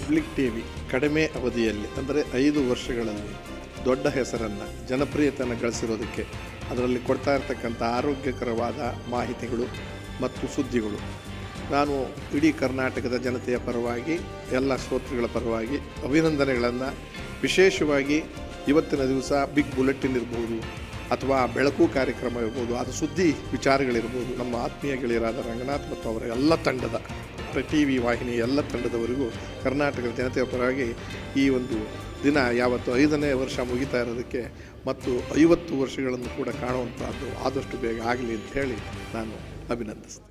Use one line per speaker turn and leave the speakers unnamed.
public T V ಕಡಿಮೆ ಅವಧಿಯಲ್ಲಿ ಅಂದರೆ ಐದು ವರ್ಷಗಳಲ್ಲಿ ದೊಡ್ಡ ಹೆಸರನ್ನು ಜನಪ್ರಿಯತೆಯನ್ನು ಗಳಿಸಿರೋದಕ್ಕೆ ಅದರಲ್ಲಿ ಕೊಡ್ತಾ ಇರತಕ್ಕಂಥ ಆರೋಗ್ಯಕರವಾದ ಮಾಹಿತಿಗಳು ಮತ್ತು ಸುದ್ದಿಗಳು ನಾನು ಇಡೀ ಕರ್ನಾಟಕದ ಜನತೆಯ ಪರವಾಗಿ ಎಲ್ಲ ಶ್ರೋತೃಗಳ ಪರವಾಗಿ ಅಭಿನಂದನೆಗಳನ್ನು ವಿಶೇಷವಾಗಿ ಇವತ್ತಿನ ದಿವಸ ಬಿಗ್ ಬುಲೆಟಿನ್ ಇರ್ಬೋದು ಅಥವಾ ಬೆಳಕು ಕಾರ್ಯಕ್ರಮ ಇರ್ಬೋದು ಅದು ಸುದ್ದಿ ವಿಚಾರಗಳಿರ್ಬೋದು ನಮ್ಮ ಆತ್ಮೀಯ ಗೆಳೆಯರಾದ ರಂಗನಾಥ್ ಮತ್ತು ಅವರ ಎಲ್ಲ ತಂಡದ ಟಿ ವಿ ವಾಹಿನಿ ಎಲ್ಲ ತಂಡದವರೆಗೂ ಕರ್ನಾಟಕದ ಜನತೆಯ ಪರವಾಗಿ ಈ ಒಂದು ದಿನ ಯಾವತ್ತು ಐದನೇ ವರ್ಷ ಮುಗಿತಾ ಇರೋದಕ್ಕೆ ಮತ್ತು ಐವತ್ತು ವರ್ಷಗಳನ್ನು ಕೂಡ ಕಾಣುವಂಥದ್ದು ಆದಷ್ಟು ಬೇಗ ಆಗಲಿ ಅಂತ ಹೇಳಿ ನಾನು ಅಭಿನಂದಿಸ್ತೀನಿ